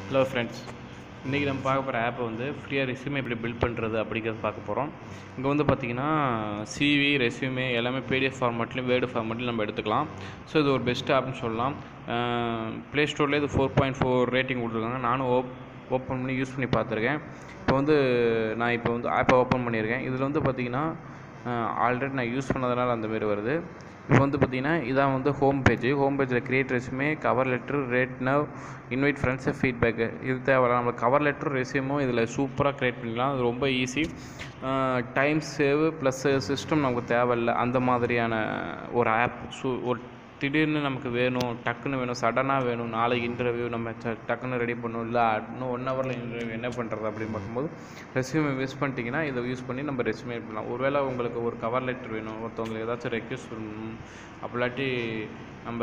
hello friends இன்றைக்கி நம்ம பார்க்க போகிற ஆப்பை வந்து ஃப்ரீயாக ரெஸ்யூமே எப்படி பில்ட் பண்ணுறது அப்படிங்கிறது பார்க்க போகிறோம் இங்கே வந்து பார்த்திங்கன்னா சிவி ரெஸ்யூமே எல்லாமே பிடிஎஃப் ஃபார்மேட்லேயும் வேர்டு ஃபார்மேட்லையும் நம்ம எடுத்துக்கலாம் ஸோ இது ஒரு பெஸ்ட் ஆப்னு சொல்லலாம் ப்ளே ஸ்டோர்லேயே இது ஃபோர் பாயிண்ட் ஃபோர் ரேட்டிங் கொடுத்துருக்காங்க நானும் ஓப் ஓப்பன் பண்ணி யூஸ் பண்ணி பார்த்துருக்கேன் இப்போ வந்து நான் இப்போ வந்து ஆப்பை ஓப்பன் பண்ணியிருக்கேன் இதில் வந்து பார்த்திங்கன்னா ஆல்ரெடி நான் யூஸ் பண்ணதுனால அந்த மாதிரி வருது இப்போ வந்து பார்த்திங்கன்னா இதான் வந்து ஹோம் பேஜ் ஹோம் பேஜில் create resume cover letter rate now invite friends feedback இது தேவையில்ல நம்ம கவர் லெட்ரு ரெஸ்யூமும் இதில் சூப்பராக க்ரியேட் பண்ணிக்கலாம் அது ரொம்ப easy time save plus system நமக்கு தேவையில்ல அந்த மாதிரியான ஒரு ஆப் சூ ஒரு திடீர்னு நமக்கு வேணும் டக்குன்னு வேணும் சடனாக வேணும் நாளைக்கு இன்டர்வியூ நம்ம ச- டக்குன்னு ரெடி பண்ணணும் இல்லை இன்னும் ஒன் ஹவரில் இன்டர்வியூ என்ன பண்ணுறது அப்படின்னு பார்க்கும்போது ரெஸ்யூமே யூஸ் பண்ணிட்டீங்கன்னா இதை யூஸ் பண்ணி நம்ம ரெஸ்யூமே பண்ணலாம் ஒருவேளை உங்களுக்கு ஒரு கவர் லெட்டர் வேணும் ஒருத்தவங்களுக்கு ஏதாச்சும் ரெக்யூஸ் பண்ணணும் அப்படிலாட்டி நம்ம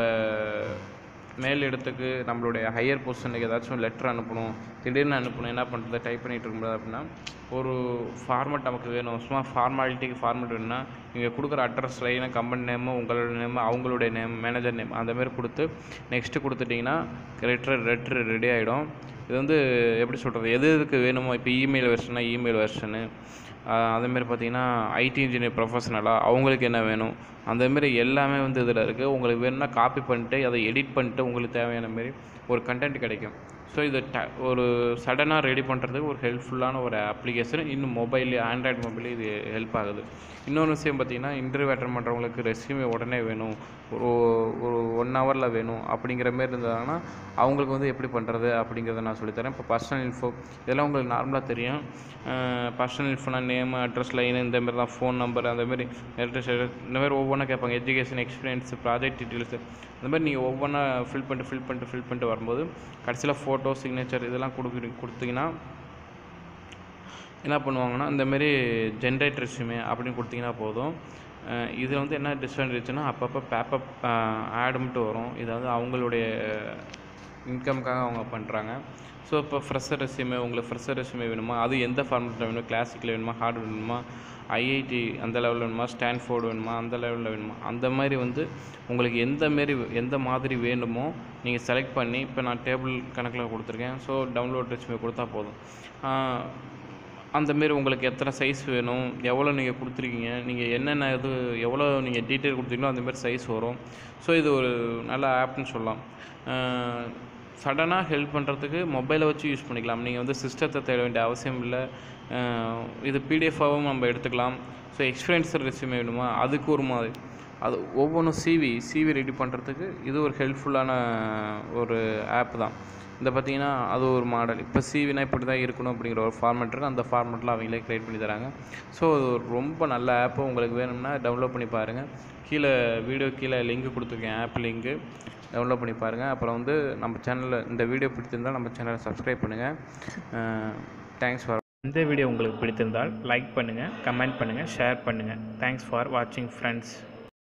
மேல் இடத்துக்கு நம்மளுடைய ஹையர் பொசிஷனுக்கு ஏதாச்சும் லெட்டர் அனுப்பணும் திடீர்னு அனுப்பணும் என்ன பண்ணுறது டைப் பண்ணிகிட்டு இருக்கும்போது அப்படின்னா ஒரு ஃபார்மேட் நமக்கு வேணும் சும்மா ஃபார்மாலிட்டிக்கு ஃபார்மேட் வேணும்னா நீங்கள் கொடுக்குற அட்ரஸ் லைனாக கம்பெனி நேமு உங்களோட நேம் அவங்களுடைய நேம் மேனேஜர் நேம் அந்த மாதிரி கொடுத்து நெக்ஸ்ட்டு கொடுத்துட்டிங்கன்னா லெட்ரு லெட்ரு ரெடி ஆகிடும் இது வந்து எப்படி சொல்கிறது எது எதுக்கு வேணுமோ இப்போ இமெயில் வெர்ஷனா இமெயில் வெர்ஷனு அதேமாரி பார்த்தீங்கன்னா ஐடி இன்ஜினியர் ப்ரொஃபஷனலாக அவங்களுக்கு என்ன வேணும் அந்தமாரி எல்லாமே வந்து இதில் இருக்குது உங்களுக்கு வேணும்னா காப்பி பண்ணிட்டு அதை எடிட் பண்ணிட்டு உங்களுக்கு தேவையான மாரி ஒரு கண்டென்ட் கிடைக்கும் ஸோ இது ட ஒரு சடனாக ரெடி பண்ணுறதுக்கு ஒரு ஹெல்ப்ஃபுல்லான ஒரு அப்ளிகேஷன் இன்னும் மொபைல் ஆண்ட்ராய்டு மொபைல் இது ஹெல்ப் ஆகுது இன்னொரு விஷயம் பார்த்தீங்கன்னா இன்டர்வியூ அட்டன் பண்ணுறவங்களுக்கு ரெஸ்யூமே உடனே வேணும் ஒரு ஒரு ஒன் ஹவரில் வேணும் அப்படிங்கிற மாரி இருந்தாங்கன்னா அவங்களுக்கு வந்து எப்படி பண்ணுறது அப்படிங்கிறத நான் சொல்லித்தரேன் இப்போ பர்சனல் இன்ஃபோ இதெல்லாம் உங்களுக்கு நார்மலாக தெரியும் பர்சனல் இன்ஃபோனா நேம் அட்ரஸ் லைன் இந்த மாதிரி தான் ஃபோன் நம்பர் அந்த மாதிரி அட்ரஸ் இந்த மாதிரி ஒவ்வொன்றா கேட்பாங்க எஜுகேஷன் எக்ஸ்பீரியன்ஸ் ப்ராஜெக்ட் டீட்டெயில்ஸ் அந்த மாதிரி நீங்கள் ஒவ்வொன்றா ஃபில் பண்ணிட்டு ஃபில் பண்ணிட்டு ஃபில் பண்ணிட்டு வரும்போது கடைசியில் ஃபோட்டோ சிக்னேச்சர் இதெல்லாம் கொடுக்குறீங்க கொடுத்தீங்கன்னா என்ன பண்ணுவாங்கன்னா இந்த மாதிரி ஜென்ரேட் ரெஸ்யூமே அப்படின்னு கொடுத்தீங்கன்னா போதும் இதில் வந்து என்ன டிஸ்அட்வான்டேஜ்னா அப்பப்போ பேப்பப் ஆட் மட்டும் வரும் இது வந்து அவங்களுடைய இன்கம்க்காக அவங்க பண்ணுறாங்க ஸோ இப்போ ஃப்ரெஷர் ரெஸ்யூமே உங்களுக்கு ஃப்ரெஷர் ரெஸ்யூமே வேணுமா அது எந்த ஃபார்மெட்டில் வேணும் கிளாசிக்கில் வேணுமா ஹார்ட் வேணுமா ஐஐடி அந்த லெவலில் வேணுமா ஸ்டான்ஃபோர்டு வேணுமா அந்த லெவலில் வேணுமா அந்த மாதிரி வந்து உங்களுக்கு எந்த மாரி எந்த மாதிரி வேணுமோ நீங்கள் செலக்ட் பண்ணி இப்போ நான் டேபிள் கணக்கில் கொடுத்துருக்கேன் ஸோ டவுன்லோட் ரெஸ்யூமே கொடுத்தா போதும் ஆஹ் அந்த மாரி உங்களுக்கு எத்தனை சைஸ் வேணும் எவ்வளோ நீங்கள் கொடுத்துருக்கீங்க நீங்கள் என்னென்ன இது எவ்வளோ நீங்கள் டீட்டெயில் கொடுத்தீங்களோ அந்த மாதிரி சைஸ் வரும் ஸோ இது ஒரு நல்ல ஆப்னு சொல்லலாம் சடனாக ஹெல்ப் பண்ணுறதுக்கு மொபைலை வச்சு யூஸ் பண்ணிக்கலாம் நீங்கள் வந்து சிஸ்டத்தை தேட வேண்டிய அவசியம் இல்லை அஹ் இது பிடிஎஃபாகவும் நம்ம எடுத்துக்கலாம் ஸோ எக்ஸ்பீரியன்ஸ் ரெஸ்யூமே வேணுமா அதுக்கு ஒரு மாதிரி அது ஒவ்வொன்றும் சிவி சிவி ரெடி பண்ணுறதுக்கு இது ஒரு ஹெல்ப்ஃபுல்லான ஒரு ஆப் தான் இந்த பார்த்தீங்கன்னா அது ஒரு மாடல் இப்போ சிவினா இப்படி தான் இருக்கணும் அப்படிங்கிற ஒரு ஃபார்மேட் இருக்குது அந்த ஃபார்மேட்டில் அவங்களே க்ரியேட் பண்ணி தராங்க ஸோ அது ஒரு ரொம்ப நல்ல ஆப்பு உங்களுக்கு வேணும்னா டவுன்லோட் பண்ணி பாருங்கள் கீழே வீடியோ கீழே லிங்க் கொடுத்துருக்கேன் ஆப் லிங்க்கு டவுன்லோட் பண்ணி பாருங்கள் அப்புறம் வந்து நம்ம சேனலில் இந்த வீடியோ பிடிச்சிருந்தால் நம்ம சேனலை சப்ஸ்கிரைப் பண்ணுங்கள் தேங்க்ஸ் ஃபார் இந்த வீடியோ உங்களுக்கு பிடித்திருந்தால் லைக் பண்ணுங்கள் கமெண்ட் பண்ணுங்கள் ஷேர் பண்ணுங்கள் தேங்க்ஸ் ஃபார் வாட்சிங் ஃப்ரெண்ட்ஸ்